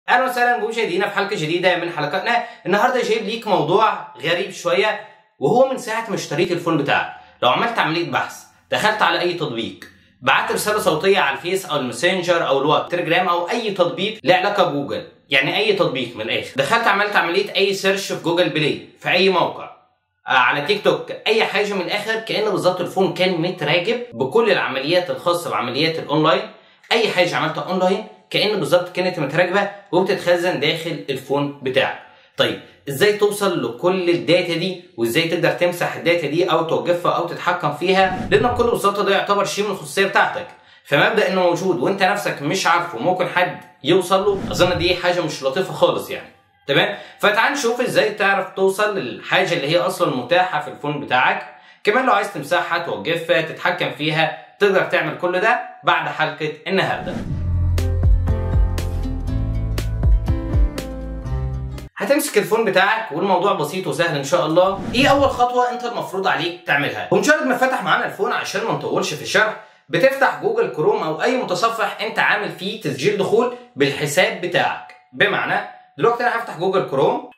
اهلا وسهلا بمشاهدينا في حلقه جديده من حلقاتنا النهارده جايب ليك موضوع غريب شويه وهو من ساعه ما اشتريت الفون بتاعك لو عملت عمليه بحث دخلت على اي تطبيق بعت رساله صوتيه على الفيس او الماسنجر او الواتس تليجرام او اي تطبيق له علاقه بجوجل يعني اي تطبيق من الاخر دخلت عملت عمليه اي سيرش في جوجل بلاي في اي موقع آه، على تيك توك اي حاجه من الاخر كان بالظبط الفون كان متراجب بكل العمليات الخاصه بعمليات الاونلاين اي حاجه عملتها اونلاين كان بالظبط كانت متراكبه وبتتخزن داخل الفون بتاعك طيب ازاي توصل لكل الداتا دي وازاي تقدر تمسح الداتا دي او توقفها او تتحكم فيها لان بكل بساطه ده يعتبر شيء من الخصوصيه بتاعتك فمبدا انه موجود وانت نفسك مش عارفه وممكن حد يوصل له اظن دي حاجه مش لطيفه خالص يعني تمام فتعال نشوف ازاي تعرف توصل للحاجه اللي هي اصلا متاحه في الفون بتاعك كمان لو عايز تمسحها توقفها تتحكم فيها تقدر تعمل كل ده بعد حلقه النهارده هتمسك الفون بتاعك والموضوع بسيط وسهل ان شاء الله ايه اول خطوه انت المفروض عليك تعملها بمجرد ما فتح معانا الفون عشان ما نطولش في الشرح بتفتح جوجل كروم او اي متصفح انت عامل فيه تسجيل دخول بالحساب بتاعك بمعنى دلوقتي انا هفتح جوجل كروم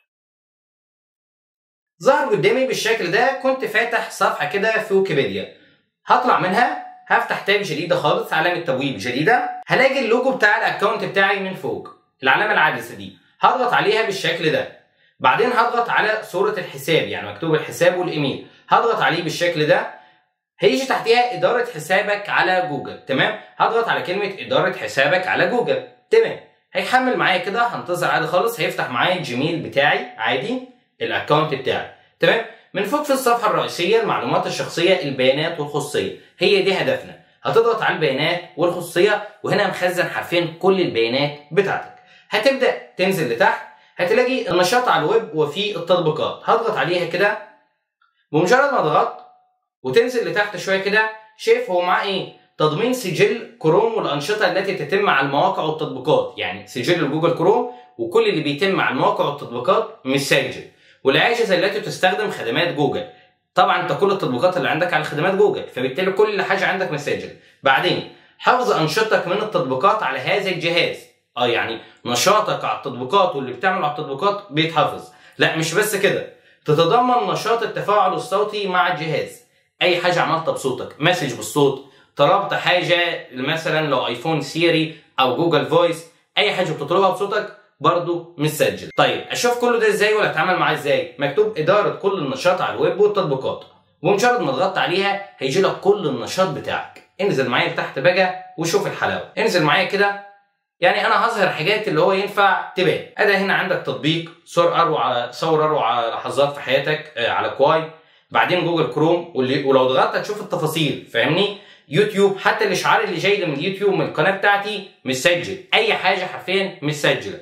ظهر قدامي بالشكل ده كنت فاتح صفحه كده في ويكيبيديا هطلع منها هفتح تاب جديده خالص علامه تبويب جديده هلاقي اللوجو بتاع الاكونت بتاعي من فوق العلامه العدسه دي هضغط عليها بالشكل ده بعدين هضغط على صورة الحساب يعني مكتوب الحساب والايميل هضغط عليه بالشكل ده هيجي تحتها إدارة حسابك على جوجل تمام هضغط على كلمة إدارة حسابك على جوجل تمام هيحمل معايا كده هنتظر عادي خالص هيفتح معايا الجيميل بتاعي عادي الاكونت بتاعي تمام من فوق في الصفحة الرئيسية المعلومات الشخصية البيانات والخصوصية هي دي هدفنا هتضغط على البيانات والخصوصية وهنا مخزن حرفيا كل البيانات بتاعتك هتبدا تنزل لتحت هتلاقي النشاط على الويب وفي التطبيقات هضغط عليها كده بمجرد ما ضغطت وتنزل لتحت شويه كده شايف هو معاه ايه تضمين سجل كروم والانشطه التي تتم على المواقع والتطبيقات يعني سجل جوجل كروم وكل اللي بيتم على المواقع والتطبيقات مسجل والاجهزه التي تستخدم خدمات جوجل طبعا انت كل التطبيقات اللي عندك على خدمات جوجل فبالتالي كل حاجه عندك مسجل بعدين حفظ انشطتك من التطبيقات على هذا الجهاز اه يعني نشاطك على التطبيقات واللي بتعمله على التطبيقات بيتحفظ لا مش بس كده تتضمن نشاط التفاعل الصوتي مع الجهاز اي حاجه عملتها بصوتك مسج بالصوت طلبت حاجه مثلا لو ايفون سيري او جوجل فويس اي حاجه بتطلبها بصوتك برضه مسجل طيب اشوف كل ده ازاي ولا اتعامل معاه ازاي مكتوب اداره كل النشاط على الويب والتطبيقات ومجرد ما ضغطت عليها هيجي لك كل النشاط بتاعك انزل معايا لتحت بقى وشوف الحلاوه انزل معايا كده يعني انا هظهر حاجات اللي هو ينفع تبان ادي هنا عندك تطبيق صور اروع صور اروع لحظات في حياتك آه، على كواي بعدين جوجل كروم واللي ولو ضغطت هتشوف التفاصيل فاهمني يوتيوب حتى الاشعار اللي جاي لي من اليوتيوب من القناه بتاعتي مسجل اي حاجه حرفيا مسجله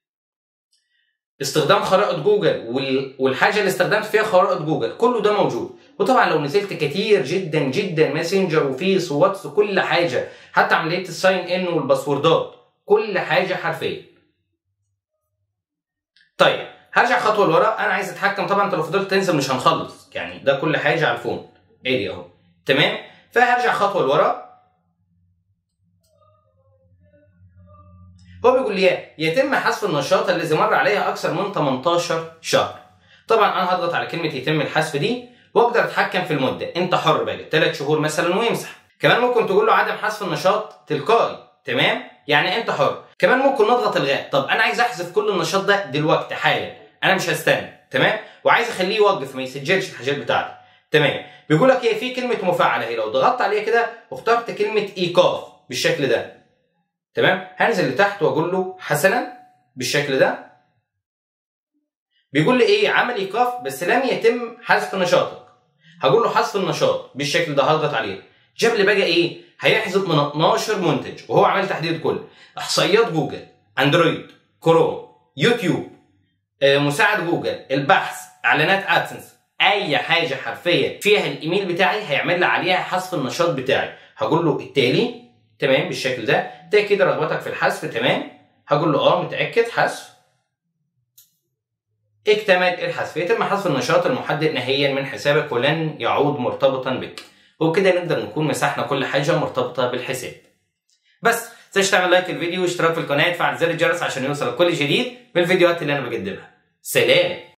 استخدام خرائط جوجل وال- والحاجه اللي استخدمت فيها خرائط جوجل كله ده موجود وطبعا لو نزلت كتير جدا جدا ماسنجر وفيس وواتس وكل حاجه حتى عمليه الساين ان والباسوردات كل حاجه حرفيا طيب هرجع خطوه لورا انا عايز اتحكم طبعا انت لو فضلت تنزل مش هنخلص يعني ده كل حاجه على الفون ادي اهو تمام فهرجع خطوه لورا هو بيقول لي إيه؟ يتم حذف النشاط الذي مر عليها اكثر من 18 شهر طبعا انا هضغط على كلمه يتم الحذف دي واقدر اتحكم في المده انت حر بقى 3 شهور مثلا ويمسح كمان ممكن تقول له عدم حذف النشاط تلقائي تمام يعني انت حر كمان ممكن نضغط الغاء طب انا عايز احذف كل النشاط ده دلوقتي حالا انا مش هستنى تمام وعايز اخليه يوقف ما يسجلش الحاجات بتاعتي تمام بيقول لك هي في كلمه مفعله هي لو ضغطت عليها كده واخترت كلمه ايقاف بالشكل ده تمام هنزل لتحت واقول له حسنا بالشكل ده بيقول لي ايه عمل ايقاف بس لم يتم حذف نشاطك هقول له حذف النشاط بالشكل ده هضغط عليه جاب لي بقى ايه هيحذف من 12 منتج وهو عامل تحديد كل احصائيات جوجل اندرويد كروم يوتيوب آه، مساعد جوجل البحث اعلانات ادسنس اي حاجه حرفيا فيها الايميل بتاعي هيعمل لي عليها حذف النشاط بتاعي هقول له التالي تمام بالشكل ده تاكيد رغبتك في الحذف تمام هقول له اه متاكد حذف اكتمل الحذف يتم حذف النشاط المحدد نهائيا من حسابك ولن يعود مرتبطا بك وبكده نقدر نكون مسحنا كل حاجه مرتبطه بالحساب بس تنساش تعمل لايك للفيديو واشتراك في القناه وتفعل زر الجرس عشان يوصلك كل جديد من الفيديوهات اللي انا بقدمها سلام